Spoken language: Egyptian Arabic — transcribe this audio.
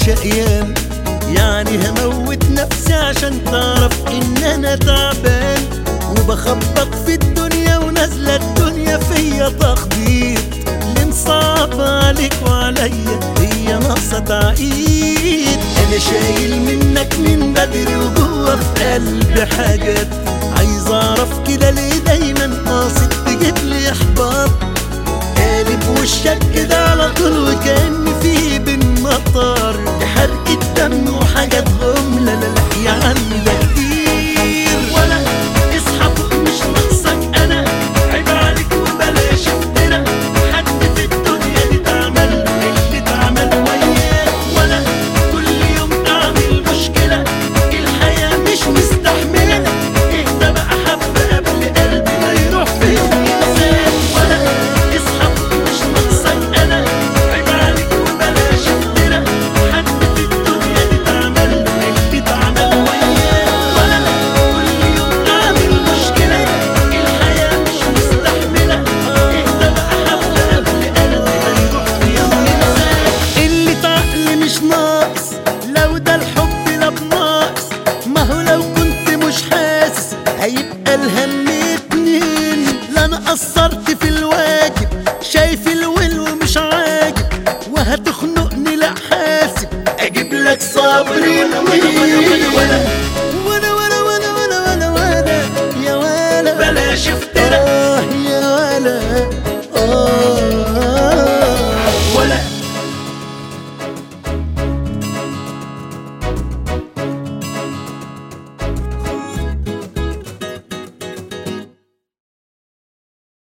شقيان يعني هموت نفسي عشان تعرف ان انا تعبان وبخبط في الدنيا ونازلة الدنيا فيا تخبيط اللي مصعب عليك وعليا هي ناقصة تعقيد انا شايل منك من بدري وجوه في قلبي حاجات عايز اعرف كده ليه دايما قاصد تجيب لي احباط قالب وشك كده على طول وكأن في بين مطر دي حرقة دم وحاجات غم لا لا لا يا عم ده كتير ولا اصحى فوق مش ناقصك انا عيب عليك وبلاش افترا حد في الدنيا دي تعمل اللي تعمل وياك ولا كل يوم اعمل مشكلة الحياة مش مستحملة اهدى بقى حبة قبل قلبي ما يروح في ينساك ولا اصحى فوق مش ناقصك انا عيب عليك وبلاش افترا حد في الدنيا دي تعمل اللي تعمل وياك ولا كل يوم اعمل مشكلة الحياة مش مستحملة اهدى بقى حبة قبل قلبي ما يروح في يوم ينساك اللي عقل مش ناقص لو ده الحب لا بناقص ما هو لو كنت مش حاسس هيبقى الهم اتنين لا انا قصرت في الواجب شايف الول ومش عاجب وهتخنقني لا حاسب اجيب لك صبري ولا ولا ولا ولا ولا ولا ولا يا ولا بلاش افتح